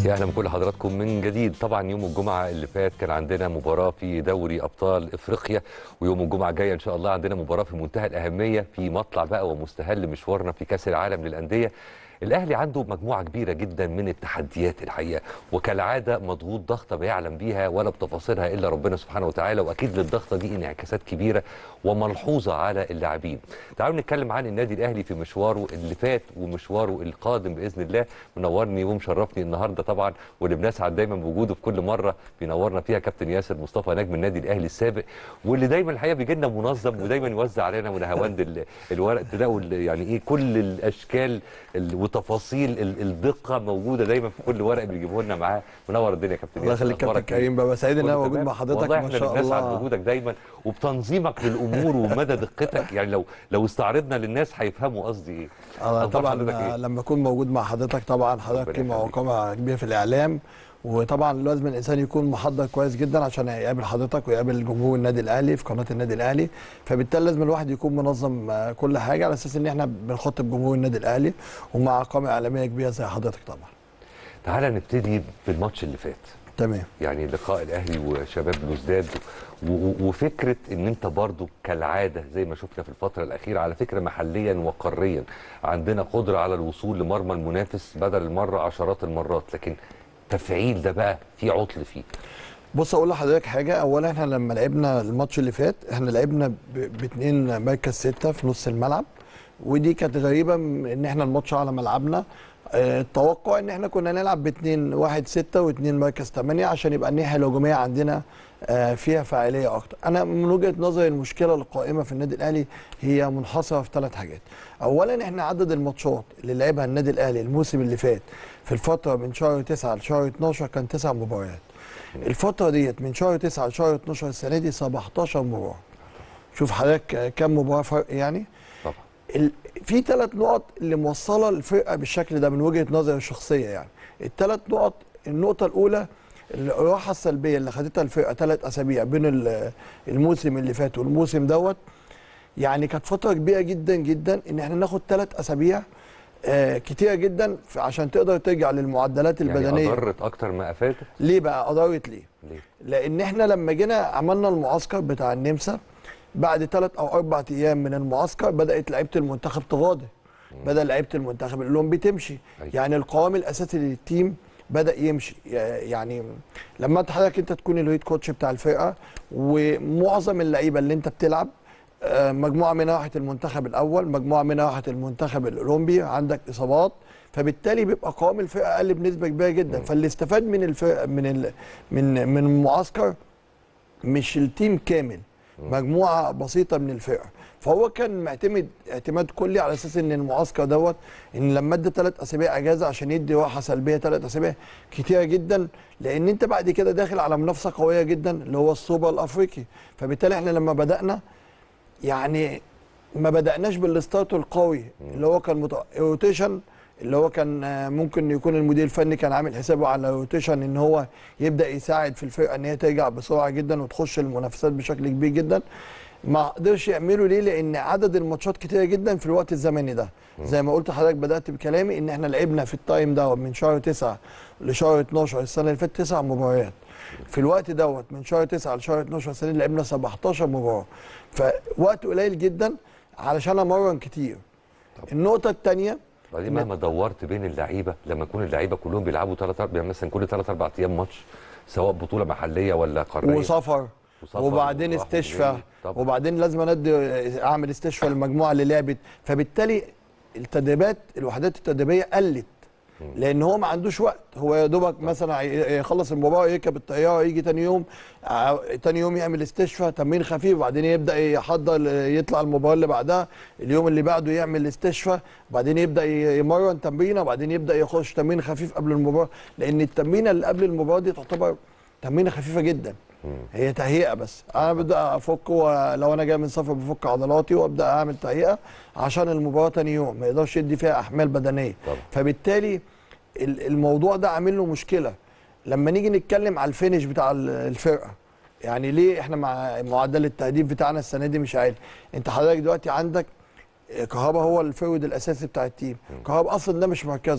يا اهلا بكل حضراتكم من جديد طبعا يوم الجمعه اللي فات كان عندنا مباراه في دوري ابطال افريقيا ويوم الجمعه الجايه ان شاء الله عندنا مباراه في منتهى الاهميه في مطلع بقى ومستهل مشوارنا في كاس العالم للانديه الاهلي عنده مجموعه كبيره جدا من التحديات الحقيقه وكالعاده مضغوط ضغطه ما يعلم بيها ولا بتفاصيلها الا ربنا سبحانه وتعالى واكيد للضغطه دي انعكاسات كبيره وملحوظه على اللاعبين. تعالوا نتكلم عن النادي الاهلي في مشواره اللي فات ومشواره القادم باذن الله منورني ومشرفني النهارده طبعا واللي بنسعد دايما بوجوده في كل مره بينورنا فيها كابتن ياسر مصطفى نجم النادي الاهلي السابق واللي دايما الحقيقه بيجي لنا منظم ودايما يوزع علينا من هواند ال- الورق تلاقوا ال- يعني ايه كل الاشكال ال- وتفاصيل ال- الدقه موجوده دايما في كل ورق بيجيبه لنا معاه منور الدنيا يا كابتن الله ياسر يخليك كابتن أخبارك إيه؟ كريم بقى سعيد ان انا كله موجود تمام؟ مع حضرتك والله ما احنا شاء بنسعد الله بوجودك دايما وبتنظيمك للامور ومدى دقتك يعني لو لو استعرضنا للناس هيفهموا قصدي ايه انا أخبار حضرتك طبعا إيه؟ لما اكون موجود مع حضرتك طبعا حضرتك ربنا قيمه يخليك. وقامه كبيره في الاعلام وطبعا لازم الانسان يكون محضر كويس جدا عشان يقابل حضرتك ويقابل جمهور النادي الاهلي في قناه النادي الاهلي فبالتالي لازم الواحد يكون منظم آه، كل حاجه على اساس ان احنا بنخاطب جمهور النادي الاهلي ومع قامه اعلاميه كبيره زي حضرتك طبعا تعالى نبتدي بالماتش اللي فات تمام يعني لقاء الاهلي وشباب بلوزداد و- و- وفكره ان انت برضو كالعاده زي ما شفنا في الفتره الاخيره على فكره محليا وقاريا عندنا قدره على الوصول لمرمى المنافس بدل المره عشرات المرات لكن تفعيل ده بقى في عطل فيه بص اقول لحضرتك حاجه اولا احنا لما لعبنا الماتش اللي فات احنا لعبنا ب- باثنين مركز سته في نص الملعب ودي كانت غريبه م- ان احنا الماتش على ملعبنا آه، التوقع ان احنا كنا نلعب باثنين واحد ستة واثنين مركز ثمانية عشان يبقى الناحيه الهجوميه عندنا آه، فيها فاعليه اكتر انا من وجهه نظري المشكله القائمه في النادي الاهلي هي منحصره في ثلاث حاجات اولا احنا عدد الماتشات اللي لعبها النادي الاهلي الموسم اللي فات في الفتره من شهر 9 لشهر 12 كان تسع مباريات الفتره ديت من شهر 9 لشهر 12 السنه دي 17 مباراه شوف حضرتك آه، كم مباراه فرق يعني طبعا ال... في ثلاث نقط اللي موصله الفرقه بالشكل ده من وجهه نظري الشخصيه يعني الثلاث نقط النقطه الاولى الراحه السلبيه اللي خدتها الفرقه ثلاث اسابيع بين ال- الموسم اللي فات والموسم دوت يعني كانت فتره كبيره جدا جدا ان احنا ناخد ثلاث اسابيع آه كتيره جدا ف- عشان تقدر ترجع للمعدلات البدنيه يعني اضرت اكتر ما افادت ليه بقى اضرت ليه ليه لان احنا لما جينا عملنا المعسكر بتاع النمسا بعد ثلاث او اربع ايام من المعسكر بدات لعيبه المنتخب تغادر بدا لعيبه المنتخب الاولمبي تمشي أيوة. يعني القوام الاساسي للتيم بدا يمشي يعني لما انت حضرتك انت تكون الهيد كوتش بتاع الفرقه ومعظم اللعيبه اللي انت بتلعب آه، مجموعه منها راحت المنتخب الاول مجموعه منها راحت المنتخب الاولمبي عندك اصابات فبالتالي بيبقى قوام الفرقه اقل بنسبه كبيره جدا فاللي استفاد من الفرقه من ال من من المعسكر مش التيم كامل مجموعه بسيطه من الفرقه فهو كان معتمد اعتماد كلي على اساس ان المعسكر دوت ان لما ادى ثلاث اسابيع اجازه عشان يدي راحه سلبيه ثلاث اسابيع كتيره جدا لان انت بعد كده داخل على منافسه قويه جدا اللي هو السوبر الافريقي فبالتالي احنا لما بدانا يعني ما بدأناش بالستارت القوي اللي هو كان مت... روتيشن اللي هو كان آه، ممكن يكون المدير الفني كان عامل حسابه على روتيشن ان هو يبدا يساعد في الفرقه ان هي ترجع بسرعه جدا وتخش المنافسات بشكل كبير جدا ما قدرش يعملوا ليه لان عدد الماتشات كتيره جدا في الوقت الزمني ده زي ما قلت لحضرتك بدات بكلامي ان احنا لعبنا في التايم ده من شهر 9 لشهر 12 السنه اللي فاتت تسع مباريات في الوقت دوت من شهر 9 لشهر 12 السنه دي لعبنا 17 مباراه فوقت قليل جدا علشان امرن كتير النقطه الثانيه بعدين مهما دورت بين اللعيبه لما يكون اللعيبه كلهم بيلعبوا ثلاث اربع يعني مثلا كل ثلاث اربع ايام ماتش سواء بطوله محليه ولا قاريه وسفر وسفر وبعدين وراح استشفاء وجاي. طبعا. وبعدين لازم ادي اعمل استشفاء للمجموعه اللي لعبت فبالتالي التدريبات الوحدات التدريبيه قلت لان هو ما عندوش وقت هو يا دوبك مثلا ي- يخلص المباراه يركب الطياره يجي تاني يوم ع- تاني يوم يعمل استشفاء تمرين خفيف وبعدين يبدا يحضر ل- يطلع المباراه اللي بعدها اليوم اللي بعده يعمل استشفاء وبعدين يبدا ي- يمرن تمرينه وبعدين يبدا يخش تمرين خفيف قبل المباراه لان التمرينه اللي قبل المباراه دي تعتبر تمرينه خفيفه جدا هي تهيئه بس انا ببدا افك و- لو انا جاي من سفر بفك عضلاتي وابدا اعمل تهيئه عشان المباراه تاني يوم ما يقدرش يدي فيها احمال بدنيه طبعا. فبالتالي ال- الموضوع ده عامل له مشكله لما نيجي نتكلم على الفينش بتاع ال- الفرقه يعني ليه احنا مع معدل التهديف بتاعنا السنه دي مش عالي انت حضرتك دلوقتي عندك كهربا هو الفرود الاساسي بتاع التيم كهربا اصلا ده مش مركزه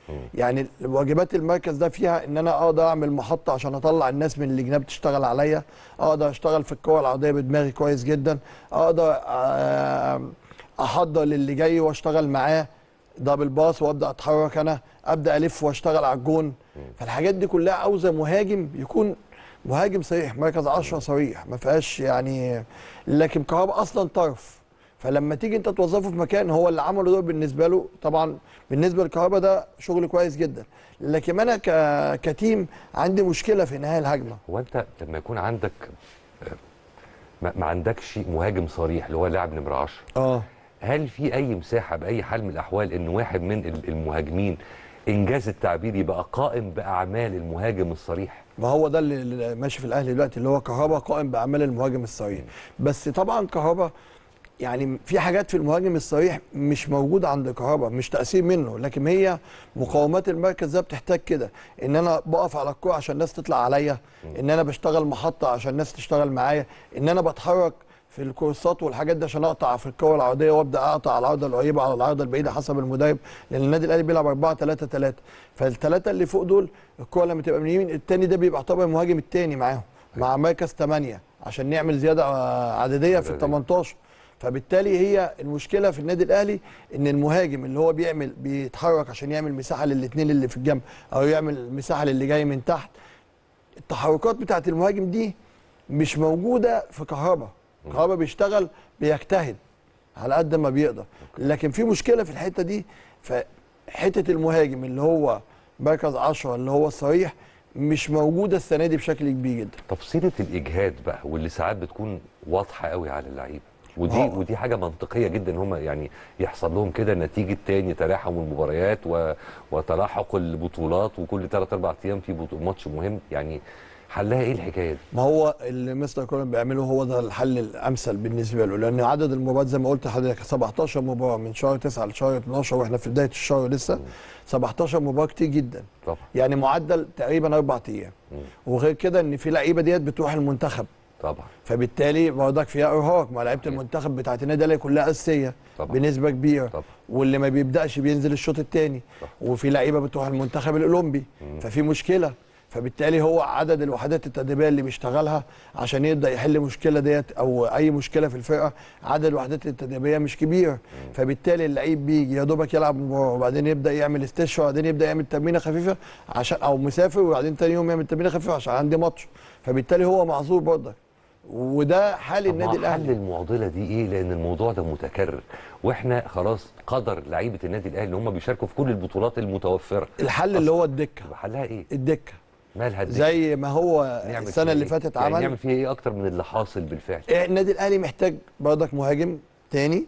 يعني واجبات المركز ده فيها ان انا اقدر اعمل محطه عشان اطلع الناس من الجناب تشتغل عليا اقدر اشتغل في الكره العرضيه بدماغي كويس جدا اقدر آه، احضر للي جاي واشتغل معاه دبل باص وابدا اتحرك انا ابدا الف واشتغل على الجون فالحاجات دي كلها عاوزه مهاجم يكون مهاجم صريح مركز 10 صريح ما فيهاش يعني لكن كهربا اصلا طرف فلما تيجي انت توظفه في مكان هو اللي عمله دور بالنسبه له طبعا بالنسبه للكهربا ده شغل كويس جدا لكن انا ك... كتيم عندي مشكله في انهاء الهجمه هو انت لما يكون عندك آه، ما ما عندكش مهاجم صريح اللي هو لاعب نمره 10 اه هل في اي مساحه باي حال من الاحوال ان واحد من ال- المهاجمين انجاز التعبير يبقى قائم باعمال المهاجم الصريح ما هو ده اللي- اللي ماشي في الاهلي دلوقتي اللي هو كهربا قائم باعمال المهاجم الصريح بس طبعا كهربا يعني في حاجات في المهاجم الصريح مش موجوده عند كهربا مش تاثير منه لكن هي مقاومات المركز ده بتحتاج كده ان انا بقف على الكوره عشان الناس تطلع عليا ان انا بشتغل محطه عشان الناس تشتغل معايا ان انا بتحرك في الكورسات والحاجات دي عشان اقطع في الكوره العرضيه وابدا اقطع على العرضه القريبه على العرضه البعيده حسب المدرب لان النادي الاهلي بيلعب 4 3 3 فالثلاثه اللي فوق دول الكوره لما تبقى من اليمين الثاني ده بيبقى يعتبر المهاجم الثاني معاهم مع مركز 8 عشان نعمل زياده آه، عدديه في ال عددية. 18 فبالتالي هي المشكله في النادي الاهلي ان المهاجم اللي هو بيعمل بيتحرك عشان يعمل مساحه للاثنين اللي في الجنب او يعمل مساحه للي جاي من تحت التحركات بتاعت المهاجم دي مش موجوده في كهربا كهربا بيشتغل بيجتهد على قد ما بيقدر لكن في مشكله في الحته دي فحته المهاجم اللي هو مركز 10 اللي هو الصريح مش موجوده السنه دي بشكل كبير جدا تفصيله الاجهاد بقى واللي ساعات بتكون واضحه قوي على اللعيبه ودي آه. ودي حاجه منطقيه جدا هم يعني يحصل لهم كده نتيجه تاني تلاحم المباريات و... وتلاحق البطولات وكل 3 4 ايام في بطو... ماتش مهم يعني حلها ايه الحكايه دي؟ ما هو اللي مستر كولن بيعمله هو ده الحل الامثل بالنسبه له لان عدد المباريات زي ما قلت لحضرتك 17 مباراه من شهر 9 لشهر 12 واحنا في بدايه الشهر لسه 17 مباراه كتير جدا طبعا يعني معدل تقريبا اربع ايام مم. وغير كده ان في لعيبه ديت بتروح المنتخب طبعا فبالتالي برضك فيها ارهاق ما لعيبه صحيح. المنتخب بتاعت النادي الاهلي كلها اساسيه طبعا. بنسبه كبيره طبعا واللي ما بيبداش بينزل الشوط الثاني صح. وفي لعيبه بتروح المنتخب الاولمبي ففي مشكله فبالتالي هو عدد الوحدات التدريبيه اللي بيشتغلها عشان يبدا يحل مشكله ديت او اي مشكله في الفرقه عدد الوحدات التدريبيه مش كبير فبالتالي اللعيب بيجي يا دوبك يلعب مباراه وبعدين يبدا يعمل استشفاء وبعدين يبدا يعمل تمرينه خفيفه عشان او مسافر وبعدين تاني يوم يعمل تمرينه خفيفه عشان عندي ماتش فبالتالي هو معذور برضك وده حال طب النادي ما حل الاهلي المعضله دي ايه لان الموضوع ده متكرر واحنا خلاص قدر لعيبه النادي الاهلي ان هم بيشاركوا في كل البطولات المتوفره الحل اللي هو الدكه طب حلها ايه الدكه مالها الدنيا؟ زي ما هو نعمل السنه فيها اللي إيه؟ فاتت يعني عمل نعمل فيها ايه اكتر من اللي حاصل بالفعل إيه، النادي الاهلي محتاج برضك مهاجم تاني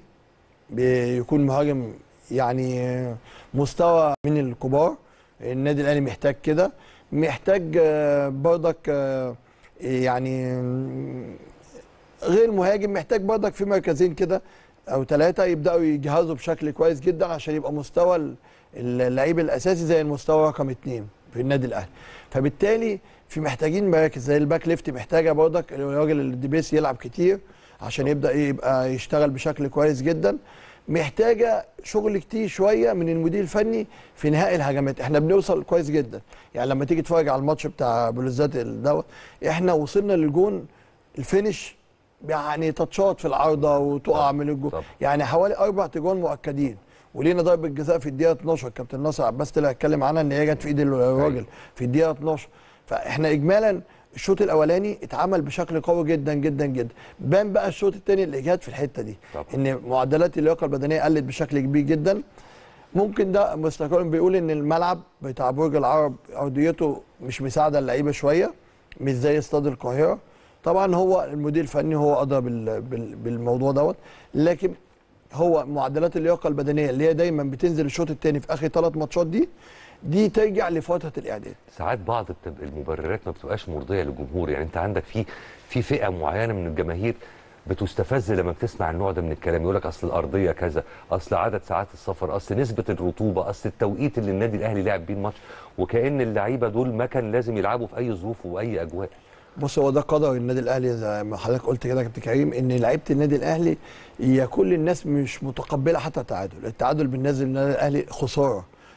بيكون مهاجم يعني مستوى من الكبار النادي الاهلي محتاج كده محتاج آه، برضك آه، يعني مم، غير مهاجم محتاج برضك في مركزين كده او ثلاثه يبداوا يجهزوا بشكل كويس جدا عشان يبقى مستوى ال- اللعيب الاساسي زي المستوى رقم اثنين في النادي الاهلي فبالتالي في محتاجين مراكز زي الباك ليفت محتاجه برضك الراجل الدبيس يلعب كتير عشان يبدا يبقى يشتغل بشكل كويس جدا محتاجه شغل كتير شويه من المدير الفني في انهاء الهجمات احنا بنوصل كويس جدا يعني لما تيجي تتفرج على الماتش بتاع بلوزات دوت احنا وصلنا للجون الفينش يعني تاتشات في العارضه وتقع طبعا. من الجون طبعا. يعني حوالي اربع تجوان مؤكدين ولينا ضربه جزاء في الدقيقه 12 كابتن ناصر عباس طلع اتكلم عنها ان هي جت في ايد الراجل في الدقيقه 12 فاحنا اجمالا الشوط الاولاني اتعمل بشكل قوي جدا جدا جدا بان بقى الشوط الثاني الاجهاد في الحته دي طبعا. ان معدلات اللياقه البدنيه قلت بشكل كبير جدا ممكن ده مستقر بيقول ان الملعب بتاع برج العرب ارضيته مش مساعده اللعيبه شويه مش زي استاد القاهره طبعا هو المدير الفني هو ادرى بال- بال- بالموضوع دوت لكن هو معدلات اللياقه البدنيه اللي هي دايما بتنزل الشوط الثاني في اخر ثلاث ماتشات دي دي ترجع لفتره الاعداد ساعات بعض بتبقى المبررات ما بتبقاش مرضيه للجمهور يعني انت عندك في في فئه معينه من الجماهير بتستفز لما بتسمع النوع ده من الكلام يقول لك اصل الارضيه كذا اصل عدد ساعات السفر اصل نسبه الرطوبه اصل التوقيت اللي النادي الاهلي لعب بيه الماتش وكان اللعيبه دول ما كان لازم يلعبوا في اي ظروف واي اجواء بص هو ده قدر النادي الاهلي زي ما حضرتك قلت كده يا كابتن كريم ان لعيبه النادي الاهلي هي كل الناس مش متقبله حتى التعادل، التعادل بالنسبه للنادي الاهلي خساره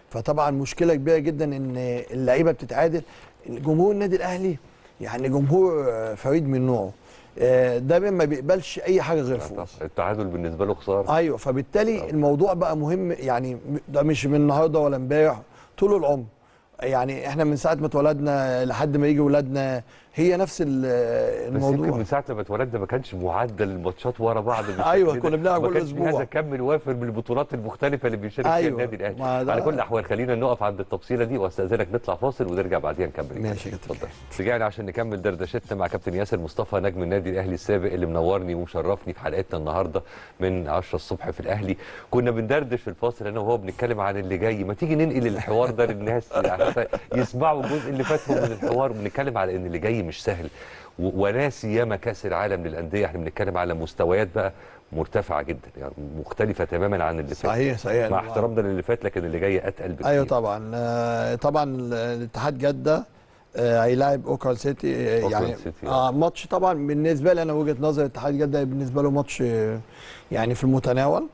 فطبعا مشكله كبيره جدا ان اللعيبه بتتعادل جمهور النادي الاهلي يعني جمهور آه، فريد من نوعه آه، دايما ما بيقبلش اي حاجه غير فوز التعادل بالنسبه له خساره ايوه فبالتالي طبعا. الموضوع بقى مهم يعني م- ده مش من النهارده ولا امبارح طول العمر يعني احنا من ساعه ما اتولدنا لحد ما يجي ولادنا هي نفس ال- بس يمكن الموضوع من ساعه لما اتولدنا ما كانش معدل الماتشات ورا بعض بالشكل أيوة، ده. كنا بنلعب ما كل كانش في أسبوع. هذا كم الوافر من البطولات المختلفه اللي بيشارك فيها أيوة، النادي الاهلي ما ده- على كل الاحوال خلينا نقف عند التفصيله دي واستاذنك نطلع فاصل ونرجع بعديها نكمل ماشي يا كابتن. اتفضل رجعنا عشان نكمل دردشتنا مع كابتن ياسر مصطفى نجم النادي الاهلي السابق اللي منورني ومشرفني في حلقتنا النهارده من 10 الصبح في الاهلي كنا بندردش في الفاصل انا وهو بنتكلم عن اللي جاي ما تيجي ننقل الحوار ده للناس حتى يسمعوا الجزء اللي فاتهم من الحوار بنتكلم على ان اللي جاي مش سهل و- ولا سيما كاس العالم للانديه احنا بنتكلم على مستويات بقى مرتفعه جدا يعني مختلفه تماما عن اللي فات صحيح صحيح مع احترامنا للي فات لكن اللي جاي اتقل بكتير ايوه طبعا آه، طبعا الاتحاد جده آه، هيلاعب اوكلاند سيتي آه، أوكلاند يعني سيتي، اه ماتش طبعا بالنسبه لي انا وجهه نظري اتحاد جده بالنسبه له ماتش آه، يعني في المتناول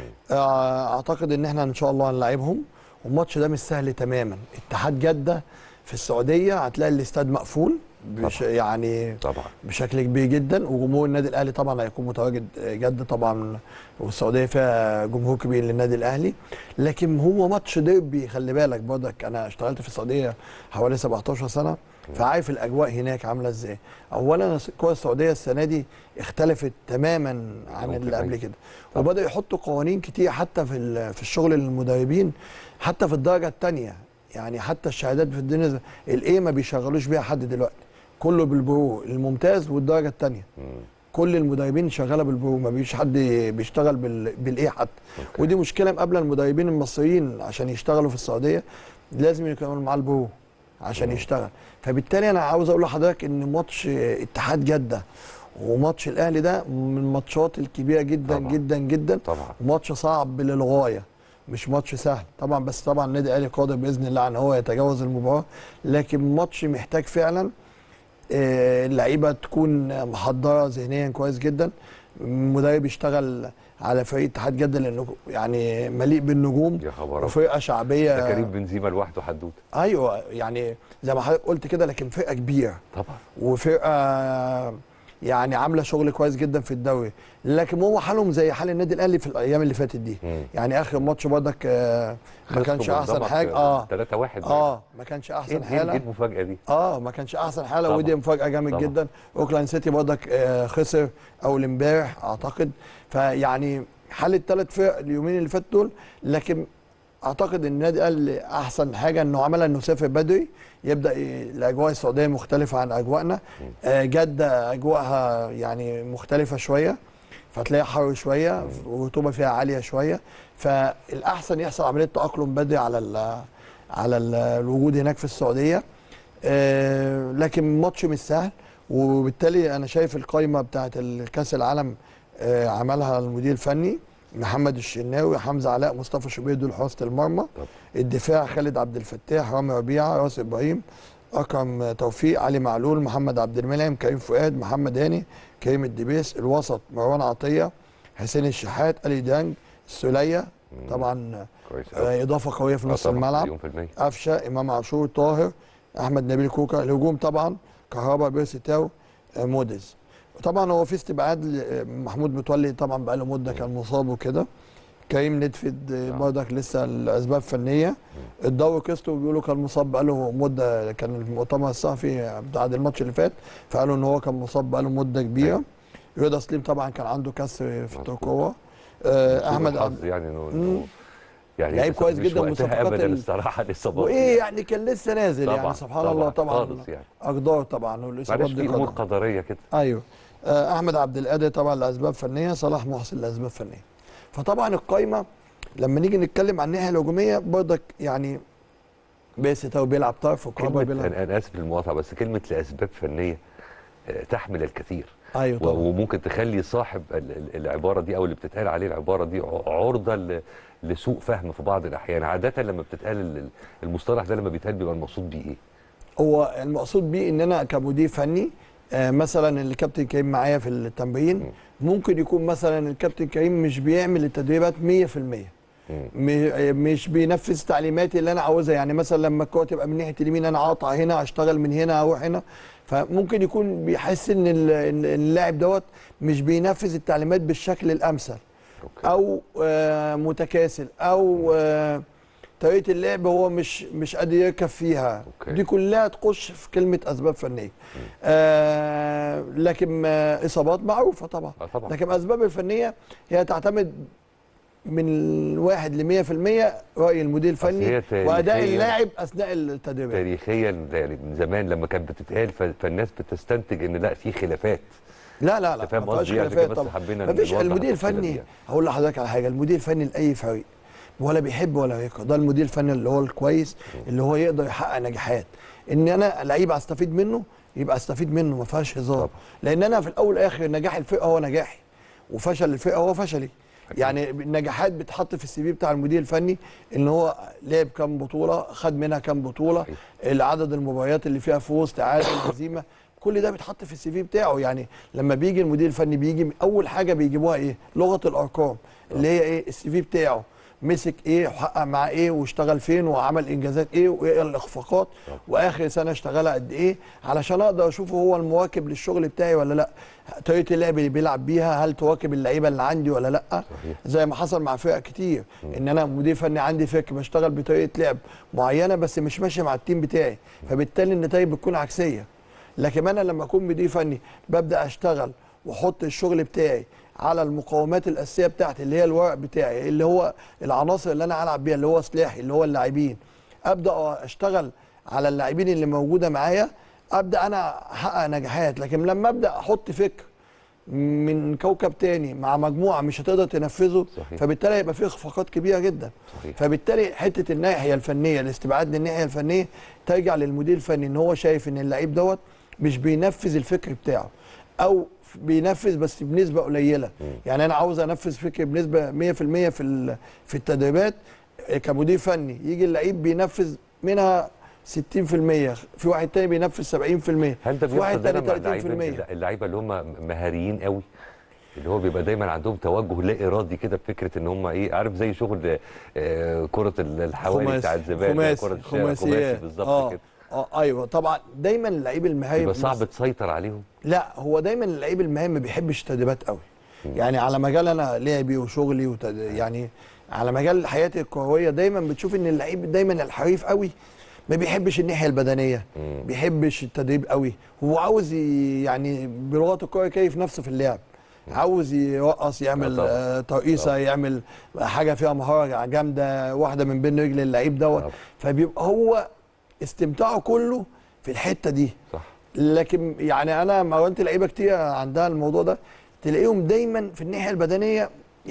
آه، اعتقد ان احنا ان شاء الله هنلاعبهم والماتش ده مش سهل تماما اتحاد جده في السعوديه هتلاقي الاستاد مقفول بش طبعا. يعني طبعا بشكل كبير جدا وجمهور النادي الاهلي طبعا هيكون متواجد جد طبعا والسعوديه فيها جمهور كبير للنادي الاهلي لكن هو ماتش ديربي خلي بالك برضك انا اشتغلت في السعوديه حوالي 17 سنه فعارف الاجواء هناك عامله ازاي اولا الكره السعوديه السنه دي اختلفت تماما عن ممكن اللي قبل أيوة. كده وبداوا يحطوا قوانين كتير حتى في ال- في الشغل للمدربين حتى في الدرجه الثانيه يعني حتى الشهادات في الدنيا الايه ما بيشغلوش بيها حد دلوقتي كله بالبرو الممتاز والدرجه الثانيه مم. كل المدربين شغاله بالبرو ما فيش حد بيشتغل بال... بالايه حتى أوكي. ودي مشكله مقابله المدربين المصريين عشان يشتغلوا في السعوديه لازم يكونوا معاه البرو عشان مم. يشتغل فبالتالي انا عاوز اقول لحضرتك ان ماتش اتحاد جده وماتش الاهلي ده من الماتشات الكبيره جدا طبعا. جدا جدا طبعا ماتش صعب للغايه مش ماتش سهل طبعا بس طبعا النادي الاهلي قادر باذن الله ان هو يتجاوز المباراه لكن ماتش محتاج فعلا آه، اللعيبه تكون محضره ذهنيا كويس جدا المدرب يشتغل على فريق اتحاد جده لانه يعني مليء بالنجوم يا خبر أبيض. وفرقه شعبيه ده كريم بنزيما لوحده حدوته ايوه يعني زي ما حضرتك قلت كده لكن فرقه كبيره طبعا وفرقه يعني عامله شغل كويس جدا في الدوري لكن هم حالهم زي حال النادي الاهلي في الايام اللي فاتت دي مم. يعني اخر ماتش برضك آه، ما كانش احسن حاجه اه 3 1 اه ما كانش ايه احسن إيه- إيه حاله المفاجاه دي اه ما كانش احسن حاله طبعا. ودي مفاجاه جامد طبعا. جدا اوكلاند سيتي برضك آه خسر اول امبارح اعتقد فيعني حل الثلاث فرق اليومين اللي فاتوا دول لكن اعتقد ان النادي الاهلي احسن حاجه انه عملها انه سافر بدري يبدا ي- الاجواء السعوديه مختلفه عن اجواءنا آه جده اجواءها يعني مختلفه شويه فتلاقيها حر شويه والرطوبه فيها عاليه شويه فالاحسن يحصل عمليه تاقلم بدري على ال على ال الوجود هناك في السعوديه آه، لكن ماتش مش سهل وبالتالي انا شايف القائمه بتاعه الكاس العالم آه، عملها المدير الفني محمد الشناوي حمزه علاء مصطفى شوبير دول حراسه المرمى طب. الدفاع خالد عبد الفتاح رامي ربيعه راس ابراهيم اكرم توفيق علي معلول محمد عبد المنعم كريم فؤاد محمد هاني كريم الدبيس الوسط مروان عطيه حسين الشحات الي دانج السوليه طبعا كويس قوي آه، اضافه قويه في نص الملعب مليون في المية قفشه امام عاشور طاهر احمد نبيل كوكا الهجوم طبعا كهربا بيرسي تاو آه، موديز طبعا هو في استبعاد ل- آه، محمود متولي طبعا بقى له مده كان مصاب وكده كريم ندفد آه، نعم. برضك لسه الاسباب فنيه الضوء كيستو بيقولوا كان مصاب بقى له مده كان المؤتمر الصحفي بعد الماتش اللي فات فقالوا ان هو كان مصاب بقى له مده كبيره أيوة. رضا سليم طبعا كان عنده كسر في مظبوط. الترقوه آه، احمد الحظ عبد يعني انه مم. إنه- يعني لعيب لسه كويس مش جدا من وقتها صفقات ابدا ال- الصراحه لسه وايه يعني كان لسه نازل يعني سبحان الله طبعا خالص يعني اقدار طبعا والاصابات معلش دي في امور قدر. قدريه كده ايوه آه، احمد عبد القادر طبعا لاسباب فنيه صلاح محسن لاسباب فنيه فطبعا القايمه لما نيجي نتكلم عن الناحيه الهجوميه برضك يعني باسي تاو بيلعب طرف وكهربا كلمه بيلعب انا أنا اسف للمقاطعه بس كلمه لاسباب فنيه آه، تحمل الكثير ايوه و- طبعا وممكن تخلي صاحب ال- ال- العباره دي او اللي بتتقال عليه العباره دي ع- عرضه ل- لسوء فهم في بعض الاحيان عاده لما بتتقال ال- المصطلح ده لما بيتقال بيبقى المقصود بيه ايه هو المقصود بيه ان انا كمدير فني آه، مثلا الكابتن كريم معايا في التمرين ممكن يكون مثلا الكابتن كريم مش بيعمل التدريبات 100% م- مش بينفذ تعليماتي اللي انا عاوزها يعني مثلا لما الكوره تبقى من ناحيه اليمين انا اقطع هنا اشتغل من هنا اروح هنا فممكن يكون بيحس ان ال- إن اللاعب دوت مش بينفذ التعليمات بالشكل الامثل أوكي. او آه، متكاسل او آه، طريقه اللعب هو مش مش قادر يركب فيها أوكي. دي كلها تخش في كلمه اسباب فنيه آه لكن آه اصابات معروفه طبعا آه طبعا. لكن الاسباب الفنيه هي تعتمد من واحد ل 100% راي المدير أصل هي الفني واداء تاريخياً- اللاعب اثناء التدريبات تاريخيا يعني من زمان لما كانت بتتقال ف- فالناس بتستنتج ان لا في خلافات لا لا لا أنت فاهم ما فيهاش قصدي؟ عشان خلافات كده بس طبعا حبينا مفيش نوضح المدير التفصيلة دي الفني يعني. هقول لحضرتك على حاجه المدير الفني لاي فريق ولا بيحب ولا يكره ده المدير الفني اللي هو الكويس اللي هو يقدر يحقق نجاحات ان انا لعيب استفيد منه يبقى استفيد منه ما فيهاش هزار طبعا. لان انا في الاول والاخر نجاح الفرقه هو نجاحي وفشل الفرقه هو فشلي أكيد. يعني النجاحات بتحط في السي في بتاع المدير الفني ان هو لعب كام بطوله خد منها كام بطوله صحيح. العدد المباريات اللي فيها فوز تعادل هزيمه كل ده بيتحط في السي في بتاعه يعني لما بيجي المدير الفني بيجي اول حاجه بيجيبوها ايه لغه الارقام اللي هي ايه السي في بتاعه مسك ايه وحقق معاه ايه واشتغل فين وعمل انجازات ايه وايه الاخفاقات طبعا. واخر سنه اشتغلها قد ايه علشان اقدر اشوفه هو المواكب للشغل بتاعي ولا لا طريقه اللعب اللي بيلعب بيها هل تواكب اللعيبه اللي عندي ولا لا صحيح. زي ما حصل مع فرق كتير ان انا مدير فني عندي فكر بشتغل بطريقه لعب معينه بس مش ماشيه مع التيم بتاعي فبالتالي النتائج بتكون عكسيه لكن انا لما اكون مدير فني ببدا اشتغل واحط الشغل بتاعي على المقومات الاساسيه بتاعتي اللي هي الورق بتاعي اللي هو العناصر اللي انا هلعب بيها اللي هو سلاحي اللي هو اللاعبين ابدا اشتغل على اللاعبين اللي موجوده معايا ابدا انا احقق نجاحات لكن لما ابدا احط فكر من كوكب تاني مع مجموعه مش هتقدر تنفذه صحيح. فبالتالي هيبقى فيه اخفاقات كبيره جدا صحيح. فبالتالي حته الناحيه الفنيه الاستبعاد للناحيه الفنيه ترجع للمدير الفني ان هو شايف ان اللعيب دوت مش بينفذ الفكر بتاعه او بينفذ بس بنسبه قليله يعني انا عاوز انفذ فكر بنسبه 100% في ال- في التدريبات كمدير فني يجي اللعيب بينفذ منها 60% في واحد تاني بينفذ 70% هل ده في واحد بيحصل تاني دايما مع اللعيبه 30% اللعيبه اللي هم مهاريين قوي اللي هو بيبقى دايما عندهم توجه لا ارادي كده بفكره ان هم ايه عارف زي شغل آه، كره ال- الحوالي بتاعت زمان خماسي كره الشارع خماسي خماسيات بالظبط آه. كده اه ايوه طبعا دايما اللعيب المهاري يبقى بس- صعب تسيطر عليهم لا هو دايما اللعيب المهام ما بيحبش التدريبات قوي يعني على مجال انا لعبي وشغلي وتد... يعني على مجال حياتي الكرويه دايما بتشوف ان اللعيب دايما الحريف قوي ما بيحبش الناحيه البدنيه مم. بيحبش التدريب قوي هو عاوز ي... يعني بلغه الكوره يكيف نفسه في اللعب عاوز يرقص يعمل طبعا. آه ترقيصه طبعا. يعمل حاجه فيها مهاره جامده واحده من بين رجل اللعيب دوت طبعا. فبيبقى هو استمتاعه كله في الحته دي صح لكن يعني انا مرنت لعيبه كتير عندها الموضوع ده تلاقيهم دايما في الناحيه البدنيه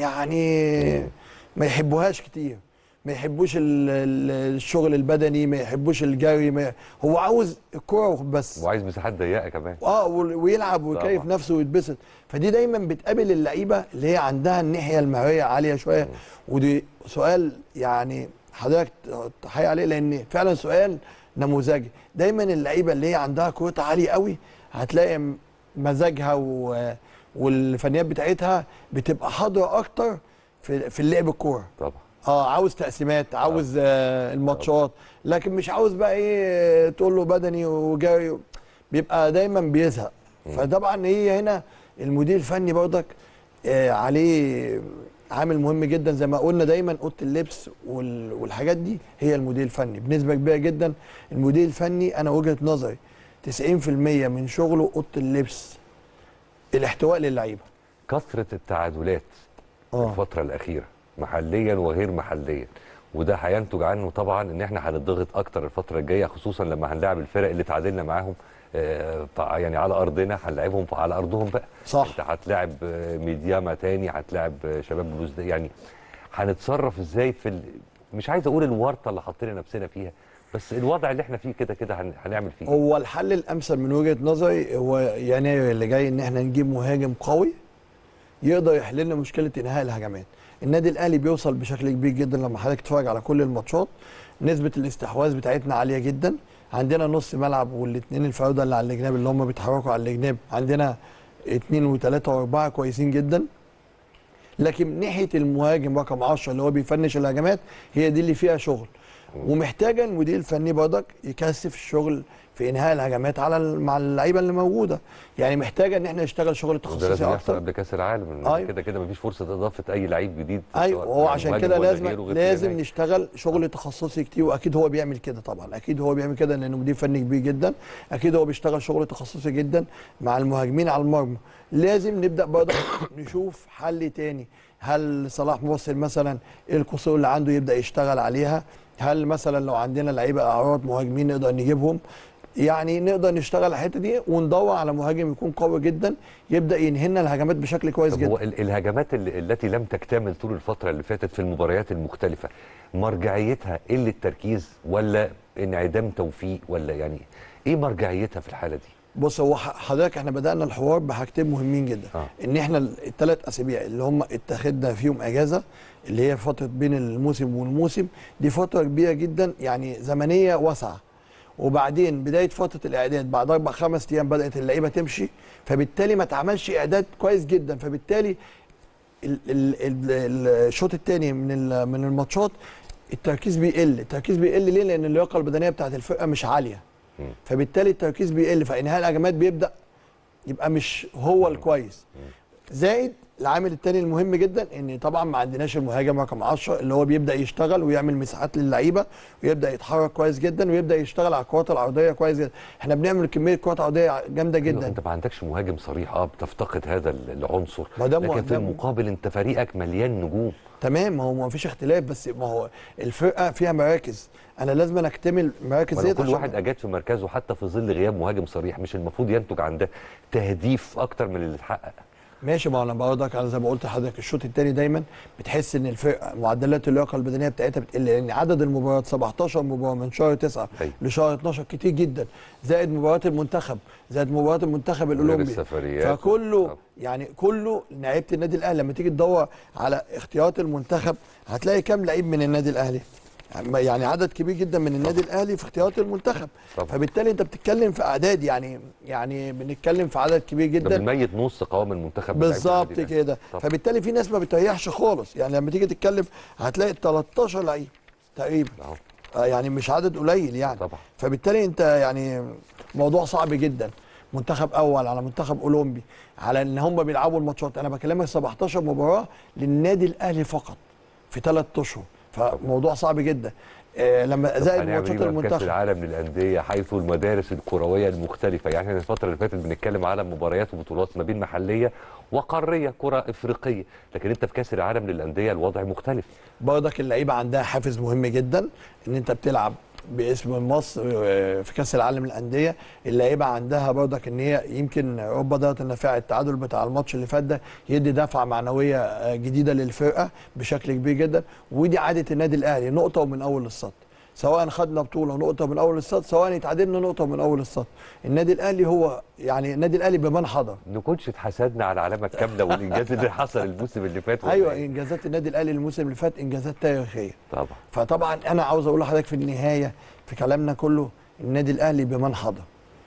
يعني ما يحبوهاش كتير ما يحبوش ال- ال- الشغل البدني ما يحبوش الجري ما هو عاوز الكوره بس وعايز مساحات ضيقه كمان اه وال- ويلعب ويكيف طبعا. نفسه ويتبسط فدي دايما بتقابل اللعيبه اللي هي عندها الناحيه المهريه عاليه شويه ودي سؤال يعني حضرتك تحيي عليه لان فعلا سؤال نموذجي دايما اللعيبه اللي هي عندها كروت عاليه قوي هتلاقي م- مزاجها و... والفنيات بتاعتها بتبقى حاضره اكتر في في اللعب الكوره طبعا اه عاوز تقسيمات عاوز آه الماتشات لكن مش عاوز بقى ايه تقول له بدني وجري بيبقى دايما بيزهق فطبعا هي هنا المدير الفني برضك آه عليه عامل مهم جدا زي ما قلنا دايما اوضه اللبس وال- والحاجات دي هي المدير الفني بنسبه كبيره جدا المدير الفني انا وجهه نظري 90% من شغله اوضه اللبس الاحتواء للعيبه كثره التعادلات آه. الفتره الاخيره محليا وغير محليا وده هينتج عنه طبعا ان احنا هنضغط اكتر الفتره الجايه خصوصا لما هنلاعب الفرق اللي تعادلنا معاهم آه، ف- يعني على ارضنا هنلاعبهم على ارضهم بقى صح. انت هتلاعب آه، ميدياما تاني هتلاعب آه، شباب بلوزداد يعني هنتصرف ازاي في ال... مش عايز اقول الورطه اللي حاطين نفسنا فيها بس الوضع اللي احنا فيه كده كده هن... هنعمل فيه إيه؟ هو الحل الامثل من وجهه نظري هو يناير اللي جاي ان احنا نجيب مهاجم قوي يقدر يحل لنا مشكله انهاء الهجمات النادي الاهلي بيوصل بشكل كبير جدا لما حضرتك تتفرج على كل الماتشات نسبه الاستحواذ بتاعتنا عاليه جدا عندنا نص ملعب والاثنين الفراوده اللي على الجناب اللي هم بيتحركوا على الجناب عندنا اثنين وثلاثه واربعه كويسين جدا لكن ناحيه المهاجم رقم 10 اللي هو بيفنش الهجمات هي دي اللي فيها شغل ومحتاجه المدير الفني برضك يكثف الشغل في انهاء الهجمات على ال- مع اللعيبه اللي موجوده يعني محتاجه ان احنا نشتغل شغل وده تخصصي لازم يحصل اكتر قبل كاس العالم إن أيوة. كده كده مفيش فرصه اضافه اي لعيب جديد ايوه سواء وهو عشان مهاجم كده ولا لازم غيره غير لازم كده. نشتغل شغل تخصصي كتير واكيد هو بيعمل كده طبعا اكيد هو بيعمل كده لانه مدير فني كبير جدا اكيد هو بيشتغل شغل تخصصي جدا مع المهاجمين على المرمى لازم نبدا برضه نشوف حل تاني هل صلاح موصل مثلا ايه القصور اللي عنده يبدا يشتغل عليها هل مثلا لو عندنا لعيبه اعراض مهاجمين نقدر نجيبهم يعني نقدر نشتغل على الحته دي وندور على مهاجم يكون قوي جدا يبدا ينهي لنا الهجمات بشكل كويس طب جدا هو ال- الهجمات اللي التي لم تكتمل طول الفتره اللي فاتت في المباريات المختلفه مرجعيتها قله تركيز ولا انعدام توفيق ولا يعني ايه مرجعيتها في الحاله دي؟ بص هو ح- حضرتك احنا بدانا الحوار بحاجتين مهمين جدا آه. ان احنا الثلاث اسابيع اللي هم اتخذنا فيهم اجازه اللي هي فتره بين الموسم والموسم دي فتره كبيره جدا يعني زمنيه واسعه وبعدين بدايه فتره الاعداد بعد اربع خمس ايام بدات اللعيبه تمشي فبالتالي ما اتعملش اعداد كويس جدا فبالتالي ال- ال- ال- الشوط الثاني من ال- من الماتشات التركيز بيقل التركيز بيقل ليه لان اللياقه البدنيه بتاعت الفرقه مش عاليه مم. فبالتالي التركيز بيقل فانهاء الهجمات بيبدا يبقى مش هو الكويس زائد العامل الثاني المهم جدا ان طبعا ما عندناش المهاجم رقم 10 اللي هو بيبدا يشتغل ويعمل مساحات للعيبه ويبدا يتحرك كويس جدا ويبدا يشتغل على الكرات العرضيه كويس جدا احنا بنعمل كميه كرات عرضيه جامده أيوة، جدا انت ما عندكش مهاجم صريح اه بتفتقد هذا ال- العنصر ما ده مو- لكن في ده- المقابل انت فريقك مليان نجوم تمام ما هو ما فيش اختلاف بس ما هو الفرقه فيها مراكز انا لازم أنا اكتمل مراكز ولو ديت كل عشان- واحد اجاد في مركزه حتى في ظل غياب مهاجم صريح مش المفروض ينتج عن ده تهديف اكتر من اللي اتحقق ماشي ما انا برضك على زي ما قلت لحضرتك الشوط الثاني دايما بتحس ان الفرقه معدلات اللياقه البدنيه بتاعتها بتقل لان عدد المباريات 17 مباراه من شهر 9 أيوة. لشهر 12 كتير جدا زائد مباريات المنتخب زائد مباريات المنتخب غير الاولمبي السفريات فكله طب. يعني كله لعيبه النادي الاهلي لما تيجي تدور على اختيارات المنتخب هتلاقي كام لعيب من النادي الاهلي يعني عدد كبير جدا من النادي الاهلي في اختيارات المنتخب طبعا. فبالتالي انت بتتكلم في اعداد يعني يعني بنتكلم في عدد كبير ده جدا بنميت نص قوام المنتخب بلعيبة بالظبط النادي الأهلي. كده طب. فبالتالي في ناس ما بتريحش خالص يعني لما تيجي تتكلم هتلاقي 13 لعيب تقريبا أهو. آه يعني مش عدد قليل يعني طبعا فبالتالي انت يعني موضوع صعب جدا منتخب اول على منتخب اولمبي على ان هم بيلعبوا الماتشات انا بكلمك 17 مباراه للنادي الاهلي فقط في ثلاث اشهر فموضوع صعب جدا آه لما طب زائد هنعمل ماتشات إيه بقى في كاس المنتخب العالم للانديه حيث المدارس الكرويه المختلفه يعني احنا الفتره اللي فاتت بنتكلم على مباريات وبطولات ما بين محليه وقاريه كره افريقيه لكن انت في كاس العالم للانديه الوضع مختلف برضك اللعيبه عندها حافز مهم جدا ان انت بتلعب باسم مصر آه، في كاس العالم للانديه اللعيبه عندها برضك ان هي يمكن رب ضاره النافعه التعادل بتاع الماتش اللي فات ده يدي دفعه معنويه آه، جديده للفرقه بشكل كبير جدا ودي عاده النادي الاهلي نقطه ومن اول السطر سواء خدنا بطوله نقطه من اول السطر سواء اتعادلنا نقطه من اول السطر النادي الاهلي هو يعني النادي الاهلي بمن حضر نكونش اتحسدنا على العلامه الكامله والانجاز اللي حصل الموسم اللي فات ولا ايوه إيه؟ انجازات النادي الاهلي الموسم اللي فات انجازات تاريخيه طبعا فطبعا انا عاوز اقول لحضرتك في النهايه في كلامنا كله النادي الاهلي بمن حضر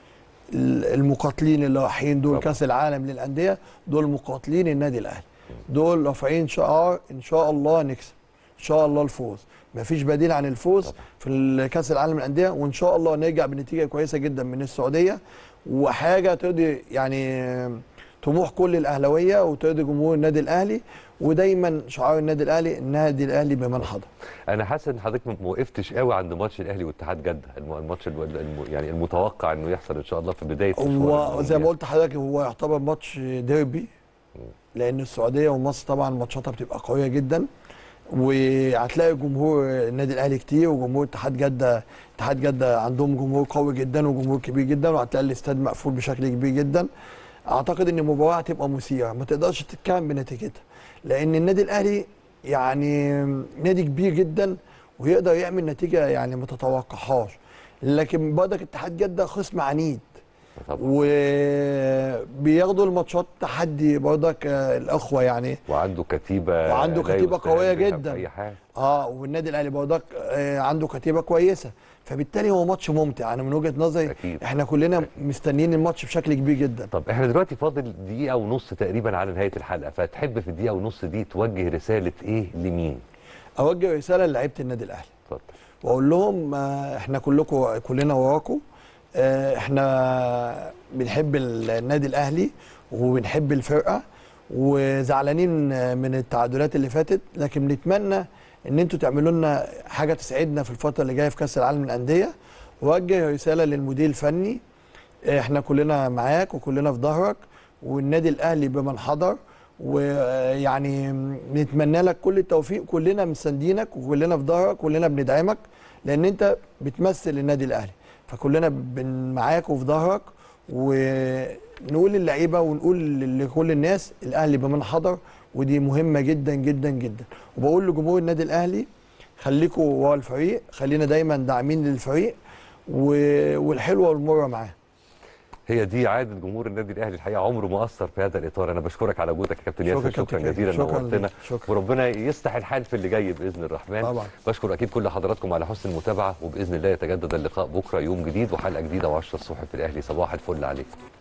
ال- المقاتلين اللي رايحين دول طبعا. كاس العالم للانديه دول مقاتلين النادي الاهلي دول رافعين شعار ان شاء الله نكسب ان شاء الله الفوز مفيش بديل عن الفوز طبعا. في كاس العالم للانديه وان شاء الله نرجع بنتيجه كويسه جدا من السعوديه وحاجه ترضي يعني طموح كل الاهلاويه وترضي جمهور النادي الاهلي ودايما شعار النادي الاهلي النادي الاهلي بمن حضر انا حاسس ان حضرتك ما وقفتش قوي عند ماتش الاهلي واتحاد جده الم- الماتش الو- الم- يعني المتوقع انه يحصل ان شاء الله في بدايه مشوار هو زي المونديال. ما قلت لحضرتك هو يعتبر ماتش ديربي لان السعوديه ومصر طبعا ماتشاتها بتبقى قويه جدا وهتلاقي جمهور النادي الاهلي كتير وجمهور اتحاد جده اتحاد جده عندهم جمهور قوي جدا وجمهور كبير جدا وهتلاقي الاستاد مقفول بشكل كبير جدا اعتقد ان المباراه هتبقى مثيره ما تقدرش تتكلم بنتيجتها لان النادي الاهلي يعني نادي كبير جدا ويقدر يعمل نتيجه يعني ما تتوقعهاش لكن برضك اتحاد جده خصم عنيد طبعا وبياخدوا الماتشات تحدي برضك آه، الاخوه يعني وعنده كتيبه وعنده لا كتيبة يستهان قوية بها جدا. في اي حاجه اه والنادي الاهلي برضك آه عنده كتيبه كويسه فبالتالي هو ماتش ممتع انا من وجهه نظري أكيد. احنا كلنا مستنيين الماتش بشكل كبير جدا طب احنا دلوقتي فاضل دقيقه ونص تقريبا على نهايه الحلقه فتحب في الدقيقه ونص دي توجه رساله ايه لمين اوجه رساله لعيبه النادي الاهلي اتفضل واقول لهم آه، احنا كلكم كلنا وراكم آه، احنا بنحب النادي الاهلي وبنحب الفرقه وزعلانين آه، من التعادلات اللي فاتت لكن بنتمنى ان انتوا تعملوا لنا حاجه تسعدنا في الفتره اللي جايه في كاس العالم للانديه ووجه رساله للمدير الفني احنا كلنا معاك وكلنا في ظهرك والنادي الاهلي بمن حضر ويعني نتمنى لك كل التوفيق كلنا مساندينك وكلنا في ظهرك كلنا بندعمك لان انت بتمثل النادي الاهلي فكلنا بن- معاك وفي ظهرك ونقول للعيبه ونقول لكل الناس الاهلي بمن حضر ودي مهمه جدا جدا جدا وبقول لجمهور النادي الاهلي خليكم ورا الفريق خلينا دايما داعمين للفريق و- والحلوه والمره معاه هي دي عاده جمهور النادي الاهلي الحقيقه عمره ما اثر في هذا الاطار انا بشكرك على وجودك يا كابتن شكرا ياسر كابتن شكرا كريم. جزيلا شكرا نورتنا ليك. شكرا. وربنا يصلح الحال في اللي جاي باذن الرحمن طبعا. بشكر اكيد كل حضراتكم على حسن المتابعه وباذن الله يتجدد اللقاء بكره يوم جديد وحلقه جديده و10 الصبح في الاهلي صباح الفل عليكم